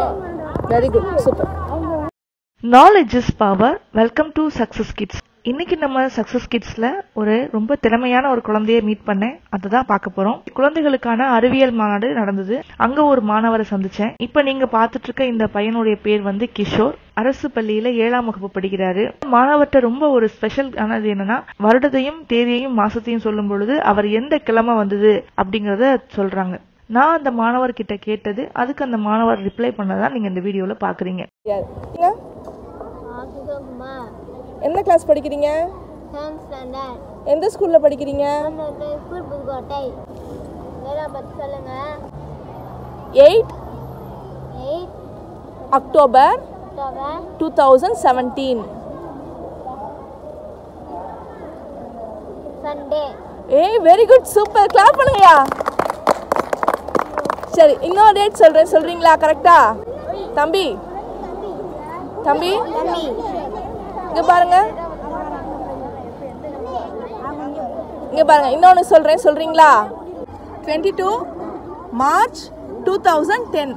very good super knowledge is power welcome to Success Kids இன்னைக்கு நம்ம success கிட்ஸ்ல ஒரு ரொம்ப திறமையான ஒரு குழந்தைய மீட் பண்ணேன் அதுதான் பார்க்க போறோம் குழந்தைகளுக்கான அறிவியல் மாநாடு நடந்தது அங்க ஒரு மாணவரை சந்திச்சேன் இப்ப நீங்க பார்த்துட்டு இருக்க இந்த பையனுடைய பேர் வந்து கிஷோர் அரசு பள்ளியில ஏழாம் வகுப்பு படிக்கிறாரு மாணவர்கிட்ட ரொம்ப ஒரு ஸ்பெஷல் ஆனது என்னன்னா வருடத்தையும் தேதியையும் மாசத்தையும் சொல்லும் பொழுது அவர் எந்த கிழமை வந்தது அப்படிங்கறத சொல்றாங்க நான் அந்த மாணவர்கிட்ட கேட்டது அதுக்கு அந்த மாணவர் ரிப்ளை பண்ணதான் நீங்க இந்த வீடியோல பாக்குறீங்க நீங்க ஆசிதகுமார் என்ன கிளாஸ் படிக்கிறீங்க செவன்த் ஸ்டாண்டர்ட் எந்த ஸ்கூல்ல படிக்கிறீங்க ஸ்கூல் புதுக்கோட்டை வேலை பற்றி சொல்லுங்க eight eight October October two thousand seventeen Sunday ஏய் வெரி குட் சூப்பர் கிளாப் பண்ணுங்கயா சரி இன்னொரு டேட் சொல்றேன் சொல்றீங்களா கரெக்டா தம்பி தம்பி தம்பி இங்க பாருங்க இங்க பாருங்க இன்னொன்னு சொல்றேன் சொல்றீங்களா twenty two March two thousand ten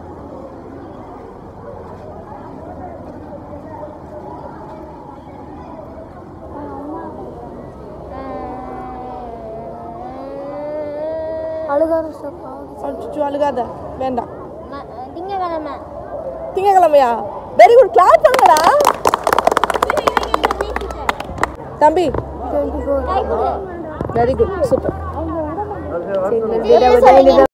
அழுகாத சப்பா அச்சோ அழுகாத வேண்டாம் திங்கக்கிழமை திங்கக்கிழமையா வெரி குட் கிளாப் பண்ணுங்கடா தம்பி twenty four very good super சொல்லுங்க